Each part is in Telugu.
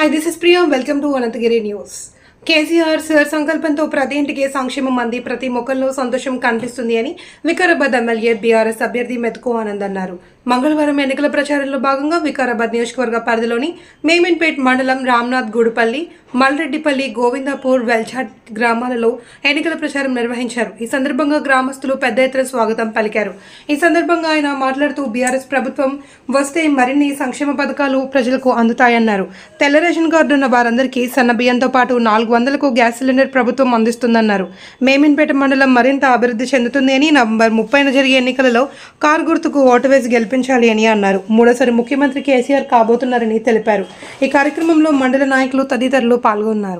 Hi this is Priya welcome to Ananthagiri news KCR sir సంకల్పంతో ప్రతి ఇంటికి సంక్షేమం అంది ప్రతి మొక్కల్లో సంతోషం కనిపిస్తుంది అని వికారాబాద్ ఎమ్మెల్యే బీఆర్ఎస్ అభ్యర్థి మెతుకు ఆనంద్ అన్నారు మంగళవారం ఎన్నికల ప్రచారంలో భాగంగా వికారాబాద్ నియోజకవర్గ పరిధిలోని మేమిన్పేట్ మండలం రామ్నాథ్ గూడుపల్లి మల్రెడ్డిపల్లి గోవిందాపూర్ వెల్చాట్ గ్రామాలలో ఎన్నికల ప్రచారం నిర్వహించారు ఈ సందర్భంగా గ్రామస్తులు పెద్ద ఎత్తున స్వాగతం పలికారు ఈ సందర్భంగా ఆయన మాట్లాడుతూ బీఆర్ఎస్ ప్రభుత్వం వస్తే మరిన్ని సంక్షేమ పథకాలు ప్రజలకు అందుతాయన్నారు తెల్ల రేషన్ కార్డు ఉన్న వారందరికీ సన్న బియ్యంతో పాటు నాలుగు వందలకు గ్యాస్ సిలిండర్ ప్రభుత్వం అందిస్తుందన్నారు మేమిన్పేట మండలం మరింత అభివృద్ధి చెందుతుంది అని నవంబర్ ముప్పైన జరిగే ఎన్నికలలో కారు గుర్తుకు ఓటు వేసి గెలిపించాలి అని అన్నారు మూడోసారి ముఖ్యమంత్రి కేసీఆర్ కాబోతున్నారని తెలిపారు ఈ కార్యక్రమంలో మండల నాయకులు తదితరులు పాల్గొన్నారు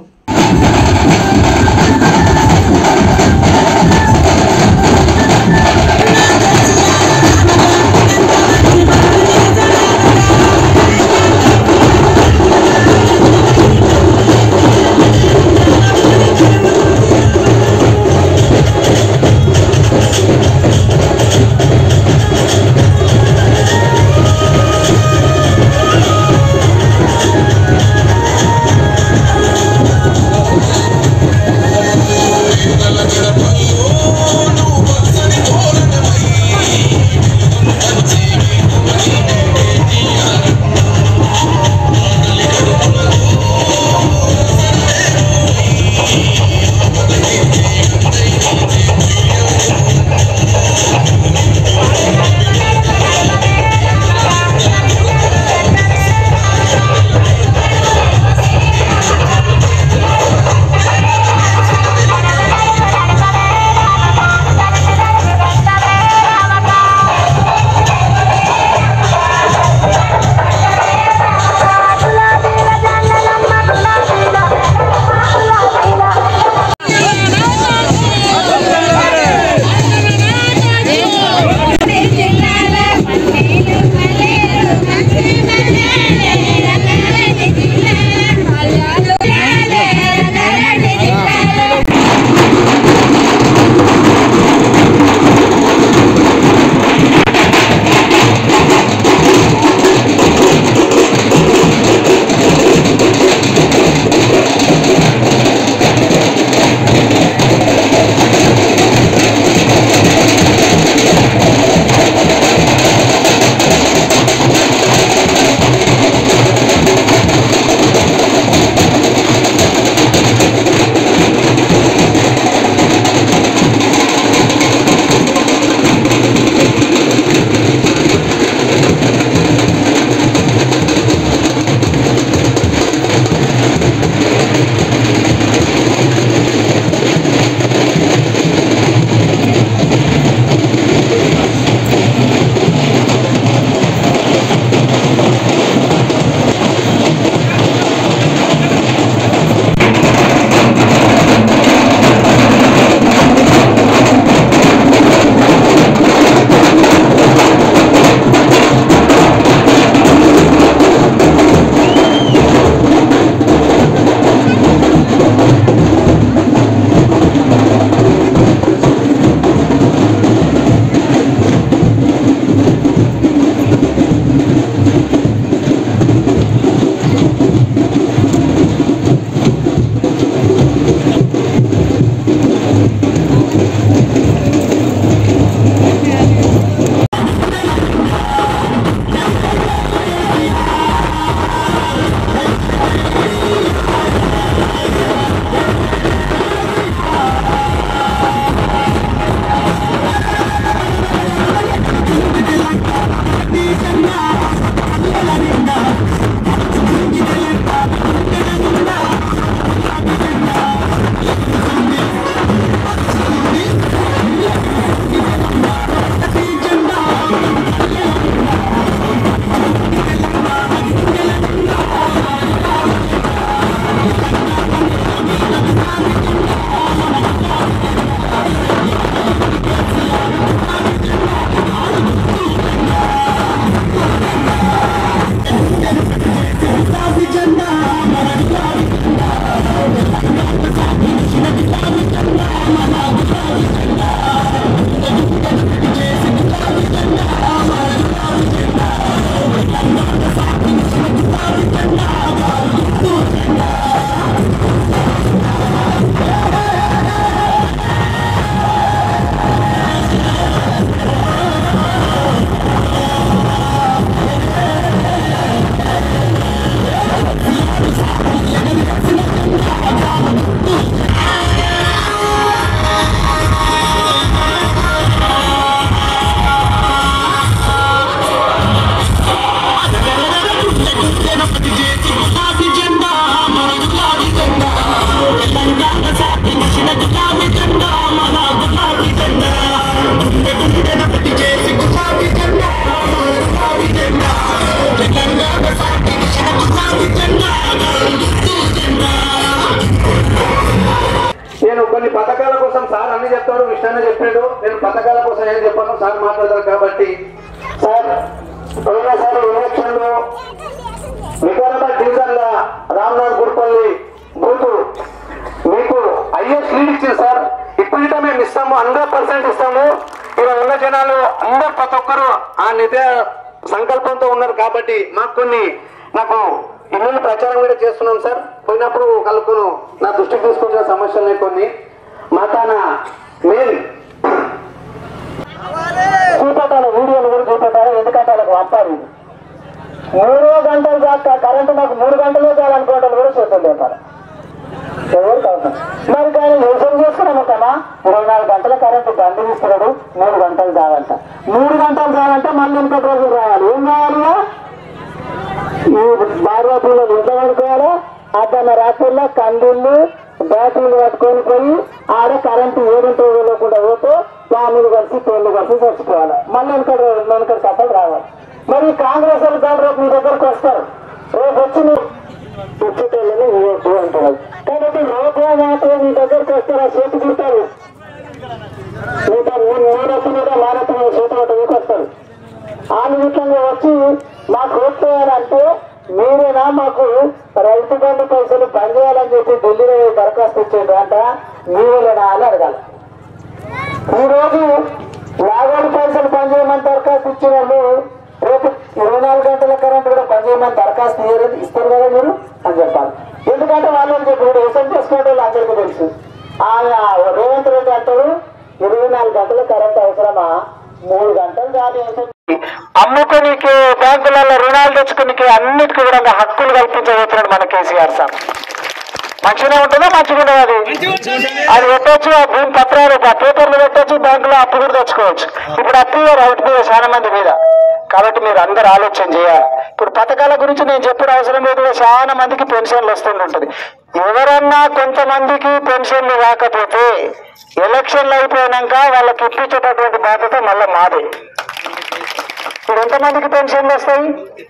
నేను కొన్ని పథకాల కోసం సార్ అన్ని చెప్తాడు విషయాన్ని చెప్పాడు నేను పథకాల కోసం ఏం చెప్పాను సార్ మాట్లాడతారు కాబట్టి సార్ పోయినసారి ఎలక్షన్ లో వికారాబాద్ డివిజన్ లో రామ్నాథ్ గుడిపల్లి బూతు మీకు హైయెస్ట్ లీడ్ ఇచ్చింది సార్ ఇప్పటికే మేము ఇస్తాము హండ్రెడ్ పర్సెంట్ ఇస్తాము ఇక్కడ ఉన్న జనాలు అందరు ప్రతి ఒక్కరు ఆ నిత్య సంకల్పంతో ఉన్నారు కాబట్టి మాకు కొన్ని నాకు ఇల్లు ప్రచారం కూడా చేస్తున్నాం సార్ పోయినప్పుడు కలుపును నా దృష్టికి తీసుకొచ్చిన సమస్యలు కొన్ని మాతాన మెయిన్ చూపెట్టాలి వీడియోలు కూడా చూపెట్టాలి ఎందుకంటే వాళ్ళకి పంపాలి మూడో గంటలు దాకా కరెంటు నాకు మూడు గంటలే చాలనుకోవటం కూడా చేతులు లేపాలి ఎవరు కాదు మరి కానీ యోచన చేసుకున్నాం కమా ఇరవై నాలుగు గంటల కరెంటు బండి ఇస్తున్నాడు మూడు గంటలు కావాలంట మూడు గంటలు కావాలంటే మళ్ళీ ఇంకొక రోజు రావాలి ఏం కావాలి ఈ భార్య పిల్లలు ఇంట్లో పడుకోవాలి అద్దన్న రాత్రుల్లో కందుళ్ళు బ్యాటరీలు పట్టుకొని పోయి ఆడ కరెంటు ఏడుంటో వెళ్ళకుండా పోతే ఫ్యామిలీ కలిసి పెళ్లి కలిసి చచ్చిపోవాలి మళ్ళీ వెనక వెనక కథలు రావాలి మరి కాంగ్రెస్ వాళ్ళు కాదు రేపు మీ దగ్గరకు వస్తారు రేపు వచ్చి మీరు ఇచ్చేటోళ్ళని ఇవ్వచ్చు అంటున్నారు కాబట్టి రేపు మాత్రం మీ దగ్గరకు వస్తారు ఆ చేతి చూస్తారు ఇంకా మూడు మూడొత్తు మీద మానత్త మీద చేతి పట్ట వస్తారు ఆలోచితంగా వచ్చి మాకు ఓట్లేయాలంటే మీరేనా మాకు రైతు బంధు పైసలు బంద్ చేయాలని చెప్పి ఢిల్లీలో పోయి దరఖాస్తు ఇచ్చేది అంట మీరేనా అని అడగాలి ఈ రోజు లాగోడి పైసలు బంద్ చేయమని దరఖాస్తు ఇచ్చిన వాళ్ళు రేపు ఇరవై నాలుగు గంటల కరెంట్ కూడా బంద్ చేయమని దరఖాస్తు ఇయ్యరు ఇస్తారు కదా మీరు అని చెప్పాలి ఎందుకంటే వాళ్ళని చెప్పి ఇప్పుడు ఎస్ఎం చేసుకోవడం వాళ్ళు అందరికీ తెలుసు ఆయన రేవంత్ రెడ్డి అంటాడు ఇరవై నాలుగు గంటల కరెంట్ అవసరమా మూడు గంటలు కాదు అవసరం అమ్ముకునికి బ్యాంకులలో రుణాలు తెచ్చుకునికి అన్నిటికీ కూడా హక్కులు కల్పించబోతున్నాడు మన కేసీఆర్ సార్ మంచిగానే ఉంటుందా మంచిగా ఉండదు అది అది పెట్టొచ్చు ఆ భూమి పత్రాలు ఆ పేపర్లు పెట్టొచ్చు బ్యాంకులో అప్పు కూడా తెచ్చుకోవచ్చు ఇప్పుడు అప్పు రైతు మీద చాలా మంది మీద కాబట్టి మీరు అందరు ఆలోచన చేయాలి ఇప్పుడు పథకాల గురించి నేను చెప్పిన అవసరం లేదు చాలా మందికి పెన్షన్లు వస్తుంటుంది ఎవరన్నా కొంతమందికి పెన్షన్లు రాకపోతే ఎలక్షన్లు అయిపోయినాక వాళ్ళకి ఇప్పించేటటువంటి బాధ్యత మళ్ళీ మాదే ఇప్పుడు ఎంతమందికి పెన్షన్లు వస్తాయి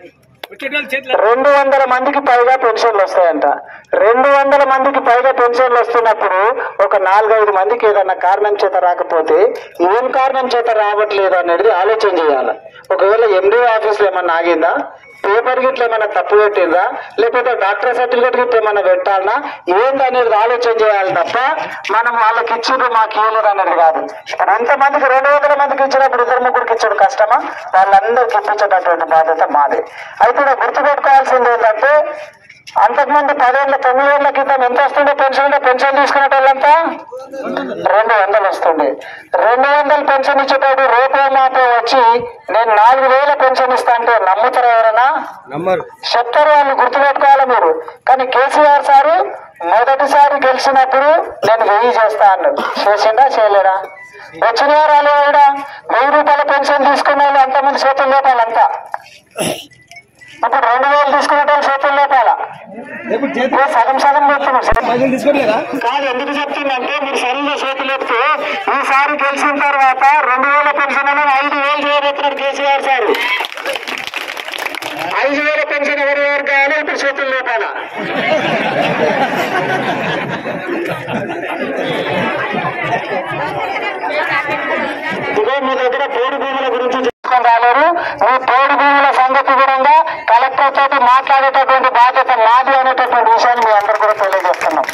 రెండు వందల మందికి పైగా పెన్షన్లు వస్తాయంట రెండు వందల మందికి పైగా పెన్షన్లు వస్తున్నప్పుడు ఒక నాలుగైదు మందికి ఏదన్నా కారణం చేత రాకపోతే ఏం కారణం చేత రావట్లేదు అనేది ఆలోచన చేయాలి ఒకవేళ ఎండి ఆఫీస్లో ఏమన్నా ఆగిందా పేపర్ గిట్ల ఏమైనా తప్పు పెట్టిందా లేకపోతే డాక్టర్ సర్టిఫికేట్ గిట్ల ఏమైనా పెట్టాలనా ఏందనేది ఆలోచన చేయాలి తప్ప మనం వాళ్ళకి ఇచ్చిండ్రు మాకు ఇవ్వలేదు అనేది కాదు ఇప్పుడు ఎంతమందికి రెండు వందల మందికి ఇచ్చినప్పుడు ఇద్దరు ముగ్గురికి ఇచ్చాడు కష్టమా వాళ్ళందరికి ఇప్పించేటటువంటి బాధ్యత మాది అయితే ఇక్కడ గుర్తుపెట్టుకోవాల్సింది ఏంటంటే అంతకుముందు పదేళ్ళ తొమ్మిదేళ్ల క్రితం ఎంత వస్తుండే పెన్షన్ పెన్షన్ తీసుకునే వాళ్ళంతా రెండు వందలు వస్తుండే రెండు వందలు పెన్షన్ ఇచ్చేటప్పుడు రేపో మాపో వచ్చి నేను నాలుగు వేల పెన్షన్ ఇస్తా అంటే నమ్ముతారా ఎవరైనా చెప్తారు వాళ్ళు గుర్తుపెట్టుకోవాలి మీరు కానీ కేసీఆర్ సారు మొదటిసారి గెలిచినప్పుడు నేను వెయ్యి చేస్తా అన్నాడు చేసిండా చేయలేడా వచ్చిన వారు కూడా వెయ్యి రూపాయల పెన్షన్ తీసుకున్న వాళ్ళు అంతమంది చేతులు లేపాలంతా ఇప్పుడు రెండు వేలు తీసుకునే వాళ్ళు చేతులు లేపాల ఇప్పుడు సగం సగం లేపుతున్నాం కాదు ఎందుకు చెప్తుందంటే మీరు సరిగ్గా చేతులు లేపితే ఈసారి గెలిచిన తర్వాత రెండు వేల పెన్షన్ అనేది ఐదు వేలు చేయబోతున్నాడు కేసీఆర్ సార్ ఐదు వేల పెన్షన్ ఎవరు ఎవరు కావాలో ఇప్పుడు చేతులు లేపాలా ఇదే మీ దగ్గర పోడు భూముల గురించి తెలుసుకొని రాలేరు మీ పోడు భూముల సంగతి కూడా కలెక్టర్ తోటి మాట్లాడేటటువంటి బాధ్యత మాది అనేటటువంటి విషయాన్ని మీ అందరు కూడా తెలియజేస్తున్నాం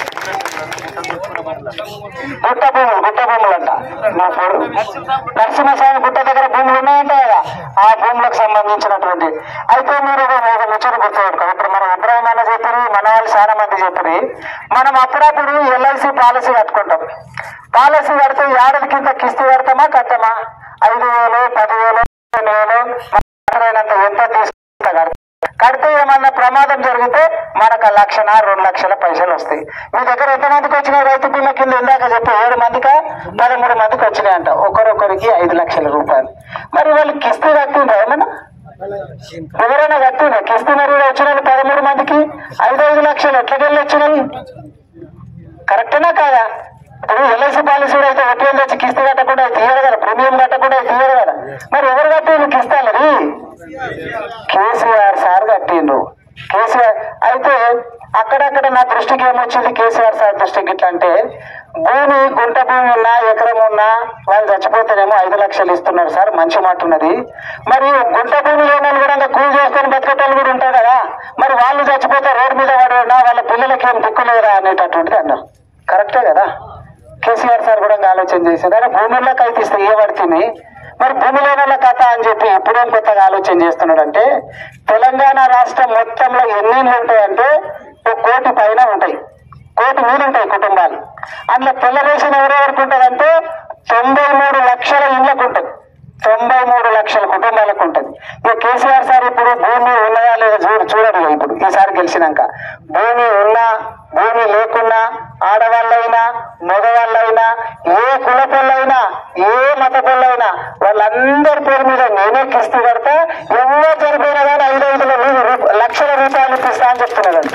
గుట్ట భూములు గుట్ట భూములు అంట మా పోడు నరసింహస్వామి గుట్ట దగ్గర భూములు ఉన్నాయంట కదా ఆ భూములకు సంబంధించినటువంటి అయితే మీరు ఒక ఒక ముచ్చట గుర్తుపెట్టుకో ఇప్పుడు మనం అబ్రాహం అన్న చెప్పి మన వాళ్ళు చాలా మంది చెప్పి మనం అప్పుడప్పుడు ఎల్ఐసి పాలసీ కట్టుకుంటాం పాలసీ కడితే ఏడాది కింద కిస్తీ కడతామా కట్టమా ఐదు వేలు పదివేలు పదిహేను వేలు మాట్లాడినంత ఎంత తీసుకుంటా కడతాం కడితే ఏమన్నా ప్రమాదం జరిగితే మనకు ఆ లక్షన రెండు లక్షల పైసలు వస్తాయి మీ దగ్గర ఎంతమందికి వచ్చినాయి రైతు బీమా కింద ఇందాక చెప్పి ఏడు మందికా పదమూడు మందికి వచ్చినాయంట ఒకరొకరికి ఐదు లక్షల రూపాయలు మరి వాళ్ళు కిస్తీ కట్టిండ్రా ఏమన్నా ఎవరైనా కట్టిండ్రా కిస్తీ మరి వచ్చినాయి పదమూడు మందికి ఐదు ఐదు లక్షలు ఎట్లకెళ్ళి వచ్చినాయి కరెక్టేనా కాదా ఇప్పుడు ఎల్ఐసి పాలసీ కూడా అయితే వడ్డీలు తెచ్చి కిస్తీ కట్టకుండా తీయరు కదా ప్రీమియం కట్టకుండా తీయరు కదా మరి ఎవరు కట్టిండ్రు కిస్తాలని కేసీఆర్ సార్ కట్టిండ్రు కేసీఆర్ అయితే అక్కడక్కడ నా దృష్టికి ఏమొచ్చింది కేసీఆర్ సార్ దృష్టికి ఇట్లా అంటే భూమి గుంట భూమి ఉన్నా ఎకరం ఉన్నా వాళ్ళు చచ్చిపోతేనేమో ఐదు లక్షలు ఇస్తున్నారు సార్ మంచి మాట ఉన్నది మరి గుంట భూమి లేని వాళ్ళు కూడా ఇంకా కూలి చేసుకొని బతికేటోళ్ళు కూడా ఉంటారు కదా మరి వాళ్ళు చచ్చిపోతే రోడ్డు మీద పడినా వాళ్ళ పిల్లలకి ఏం దిక్కు లేరా అనేటటువంటిది అన్నారు కరెక్టే కదా కేసీఆర్ సార్ కూడా ఇంకా ఆలోచన చేశారు అరే భూమిలోకి అయితే ఇస్తే ఏ పడుతుంది మరి భూమి లేని వాళ్ళ కథ అని చెప్పి ఇప్పుడేం కొత్తగా ఆలోచన చేస్తున్నాడు అంటే తెలంగాణ రాష్ట్రం మొత్తంలో ఎన్ని ఇళ్ళు ఉంటాయంటే ఒక కోటి పైన ఉంటాయి కోటి మీద ఉంటాయి కుటుంబాలు అందులో తెల్ల రేషన్ ఎవరెవరికి ఉంటుందంటే తొంభై మూడు లక్షల ఇళ్ళకు ఉంటుంది తొంభై మూడు లక్షల కుటుంబాలకు ఉంటుంది ఇక కేసీఆర్ సార్ ఇప్పుడు భూమి ఉన్నదా లేదా చూడు చూడరు ఇప్పుడు ఈసారి గెలిచినాక భూమి ఉన్నా భూమి లేకున్నా ఆడవాళ్ళైనా మగవాళ్ళైనా ఏ కులపల్లైనా ఏ మత పల్లైనా వాళ్ళందరి పేరు మీద నేనే కిస్తీ కడతా ఎవరో చనిపోయినా కానీ ఐదు ఐదు రూ- లక్షల రూపాయలు ఇప్పిస్తా అని చెప్తున్నాడండి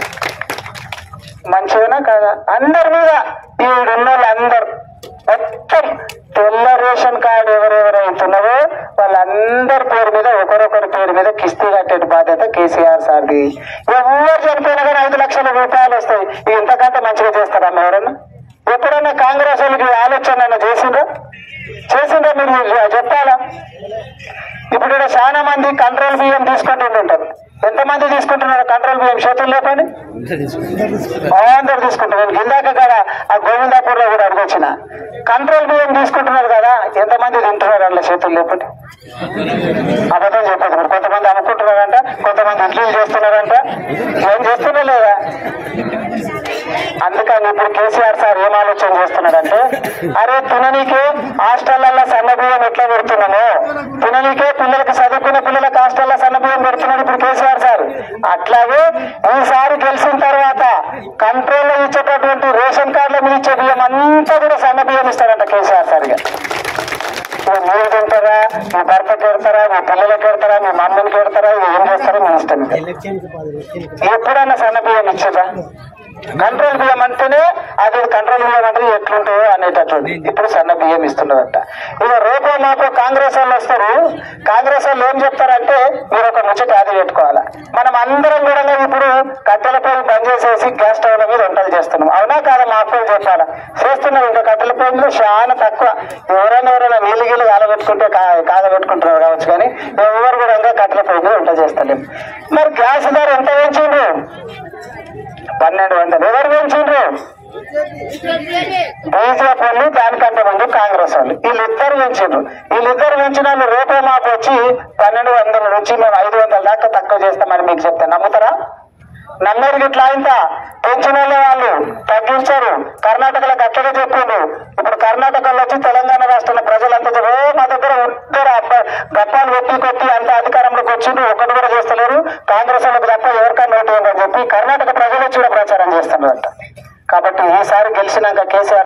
మంచిదేనా కాదా అందరి మీద ఈడున్న వాళ్ళందరూ మొత్తం తెల్ల రేషన్ కార్డు ఎవరెవరైతున్నారో వాళ్ళందరి పేరు మీద ఒకరొకరి పేరు మీద కిస్తీ కట్టే బాధ్యత కేసీఆర్ సార్ది ఎవరు చనిపోయినా కానీ ఐదు లక్షల రూపాయలు వస్తాయి ఇది ఇంతకంటే మంచిగా చేస్తారమ్మా ఎవరన్నా ఎప్పుడన్నా కాంగ్రెస్ వాళ్ళకి ఈ ఆలోచన ఏమైనా చేసిండ్రా చేసిండ్రా మీరు చెప్పాలా ఇప్పుడు ఇక్కడ చాలా మంది కంట్రోల్ బియ్యం తీసుకుంటుంటారు ఎంతమంది తీసుకుంటున్నారు కంట్రోల్ బియ్యం చేతులు లేపండి అందరు తీసుకుంటారు నేను ఇందాక కదా ఆ గోవిందాపూర్ లో కూడా అడిగొచ్చిన కంట్రోల్ బియ్యం తీసుకుంటున్నారు కదా ఎంతమంది తింటున్నారు అందులో చేతులు లేపండి అబద్ధం చెప్పదు మరి కొంతమంది అమ్ముకుంటున్నారంట కొంతమంది ఇడ్లీలు చేస్తున్నారంట ఏం చేస్తున్నా లేదా అందుకని ఇప్పుడు కేసీఆర్ సార్ ఏం ఆలోచన చేస్తున్నాడంటే అరే తిననీకే హాస్టళ్లలో సన్న బియ్యం ఎట్లా పెడుతున్నామో తిననీకే పిల్లలకి చదువుకునే పిల్లలకు హాస్టల్లో సన్న బియ్యం పెడుతున్నాడు ఇప్పుడు కేసీఆర్ సార్ అట్లాగే ఈసారి గెలిచిన తర్వాత కంట్రోల్లో ఇచ్చేటటువంటి రేషన్ కార్డుల మీద ఇచ్చే బియ్యం అంతా కూడా సన్న బియ్యం ఇస్తాడంట కేసీఆర్ సార్ ఇక ఇక మీరు తింటారా మీ భర్తకి పెడతారా మీ పిల్లలకి పెడతారా మీ మమ్మీకి పెడతారా ఇక ఏం చేస్తారో మీ ఇష్టం ఇక. ఎప్పుడన్నా సన్న బియ్యం ఇచ్చిందా కంట్రోల్ బియ్యం అంటేనే అది కంట్రోల్ బియ్యం అంటే ఎట్లుంటుందో అనేటటువంటి ఇప్పుడు సన్న బియ్యం ఇస్తున్నదంట ఇక రేపో మాపో కాంగ్రెస్ వాళ్ళు వస్తారు కాంగ్రెస్ వాళ్ళు ఏం చెప్తారంటే మీరు ఒక ముచ్చట అది పెట్టుకోవాలా మనం అందరం కూడా ఇప్పుడు కట్టెల పొయ్యి బంద్ చేసేసి గ్యాస్ స్టవ్ల మీద వంటలు చేస్తున్నాం అవునా కాదా మా అక్కలు చెప్పాలా చేస్తున్నాం ఇంకా కట్టెల పొయ్యిలో చాలా తక్కువ ఎవరైనా ఎవరైనా నీళ్ళు గీళ్ళు కాలబెట్టుకుంటే కా- కాగబెట్టుకుంటున్నారు కావచ్చు కానీ ఎవరు కూడా ఇంకా కట్టెల పొయ్యి మీద వంట చేస్తలేం మరి గ్యాస్ ధర ఎంత పెంచిండ్రు పన్నెండు వందలు ఎవరు పెంచిండ్రు బీజేపీ వాళ్ళు దానికంటే ముందు కాంగ్రెస్ వాళ్ళు వీళ్ళిద్దరు పెంచిండ్రు వీళ్ళిద్దరు పెంచిన వాళ్ళు రేపే మాకు వచ్చి పన్నెండు వందల నుంచి మేము ఐదు వందల దాకా తక్కువ చేస్తామని మీకు చెప్తాను నమ్ముతారా నమ్మేది ఇట్లా ఇంత పెంచిన వాళ్ళే వాళ్ళు తగ్గించారు కర్ణాటకలో గట్టిగా చెప్పిండు ఇప్పుడు కర్ణాటకలో వచ్చి తెలంగాణ రాష్ట్రంలో ప్రజలంతా చెప్పి, "ఓ, మా దగ్గర ఉత్తర గప్పాలు కొట్టి కొట్టి అంత అధికారంలోకి వచ్చిండు ఒకటి కూడా చేస్తలేరు కాంగ్రెస్ వాళ్ళకి తప్ప ఎవరికన్నా ఓటు వేయండి" అని చెప్పి కర్ణాటక ప్రజలు వచ్చి కూడా ప్రచారం చేస్తున్నారంట కాబట్టి ఈసారి గెలిచినాక కేసీఆర్